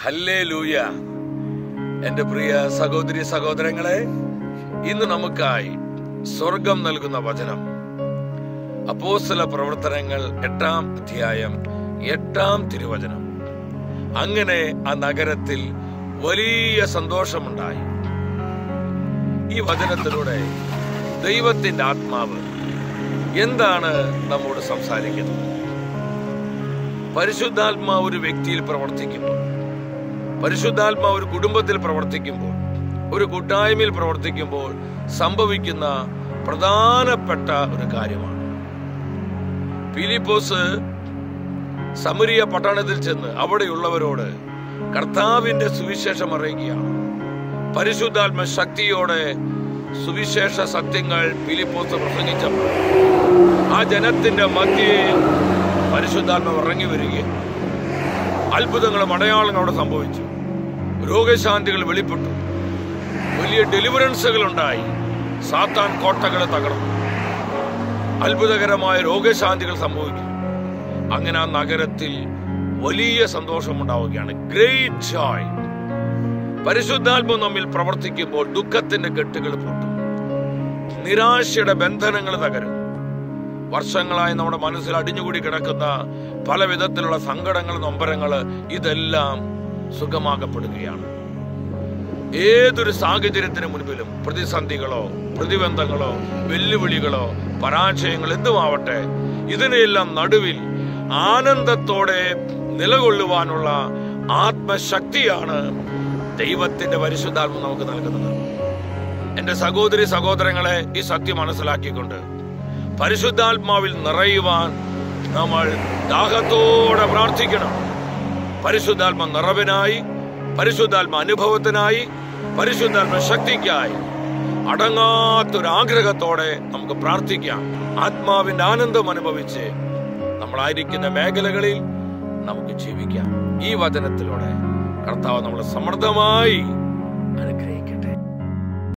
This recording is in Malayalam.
ഹല്ലേ ലൂയ എന്റെ പ്രിയ സഹോദരി സഹോദരങ്ങളെ ഇന്ന് നമുക്കായി സ്വർഗം നൽകുന്ന വചനം അപ്പോസ്തല പ്രവർത്തനങ്ങൾ എട്ടാം അധ്യായം എട്ടാം തിരുവചനം അങ്ങനെ ആ നഗരത്തിൽ വലിയ സന്തോഷമുണ്ടായി ഈ വചനത്തിലൂടെ ദൈവത്തിന്റെ ആത്മാവ് എന്താണ് നമ്മോട് സംസാരിക്കുന്നത് പരിശുദ്ധാത്മാവ് ഒരു വ്യക്തിയിൽ പ്രവർത്തിക്കുമ്പോൾ പരിശുദ്ധാത്മാവ് ഒരു കുടുംബത്തിൽ പ്രവർത്തിക്കുമ്പോൾ ഒരു കൂട്ടായ്മയിൽ പ്രവർത്തിക്കുമ്പോൾ സംഭവിക്കുന്ന പ്രധാനപ്പെട്ട ഒരു കാര്യമാണ് ഫിലിപ്പോസ് സമരിയ പട്ടണത്തിൽ ചെന്ന് അവിടെയുള്ളവരോട് കർത്താവിന്റെ സുവിശേഷം അറിയിക്കുകയാണ് പരിശുദ്ധാത്മ ശക്തിയോടെ സുവിശേഷ സത്യങ്ങൾ ഫിലിപ്പോസ് പ്രസംഗിച്ചപ്പോൾ ആ ജനത്തിന്റെ മധ്യേ പരിശുദ്ധാത്മാവ് ഇറങ്ങി വരികയും അത്ഭുതങ്ങളും അടയാളങ്ങളും അവിടെ സംഭവിച്ചു രോഗശാന്തികൾ വെളിപ്പെട്ടു വലിയ ഡെലിവറൻസുകൾ ഉണ്ടായി സാത്താൻ കോട്ടകൾ തകർന്നു അത്ഭുതകരമായ രോഗശാന്തികൾ സംഭവിക്കും അങ്ങനെ ആ നഗരത്തിൽ വലിയ സന്തോഷമുണ്ടാവുകയാണ് ഗ്രേറ്റ് ജോയ് പരിശുദ്ധാത്മ നമ്മിൽ പ്രവർത്തിക്കുമ്പോൾ ദുഃഖത്തിന്റെ കെട്ടുകൾ പൊട്ടും നിരാശയുടെ ബന്ധനങ്ങൾ തകരും വർഷങ്ങളായി നമ്മുടെ മനസ്സിൽ അടിഞ്ഞുകൂടി കിടക്കുന്ന പല വിധത്തിലുള്ള സങ്കടങ്ങൾ നൊമ്പരങ്ങൾ ഇതെല്ലാം സുഖമാക്കപ്പെടുകയാണ് ഏതൊരു സാഹചര്യത്തിന് മുൻപിലും പ്രതിസന്ധികളോ പ്രതിബന്ധങ്ങളോ വെല്ലുവിളികളോ പരാജയങ്ങൾ എന്തുമാവട്ടെ ഇതിനെല്ലാം നടുവിൽ ആനന്ദത്തോടെ നിലകൊള്ളുവാനുള്ള ആത്മശക്തിയാണ് ദൈവത്തിന്റെ പരിശുദ്ധാത്മ നമുക്ക് നൽകുന്നത് എന്റെ സഹോദരി സഹോദരങ്ങളെ ഈ സത്യം മനസ്സിലാക്കിക്കൊണ്ട് പരിശുദ്ധാത്മാവിൽ നിറയുവാൻ നമ്മൾ ദാഹത്തോടെ പ്രാർത്ഥിക്കണം പരിശുദ്ധാത്മ നിറവിനായി പരിശുദ്ധാത്മ അനുഭവത്തിനായി പരിശുദ്ധാത്മ ശക്തിക്കായി അടങ്ങാത്തൊരു ആഗ്രഹത്തോടെ നമുക്ക് പ്രാർത്ഥിക്കാം ആത്മാവിന്റെ ആനന്ദം അനുഭവിച്ച് നമ്മളായിരിക്കുന്ന മേഖലകളിൽ നമുക്ക് ജീവിക്കാം ഈ വചനത്തിലൂടെ കർത്താവ് നമ്മളെ സമൃദ്ധമായി അനുഗ്രഹിക്കും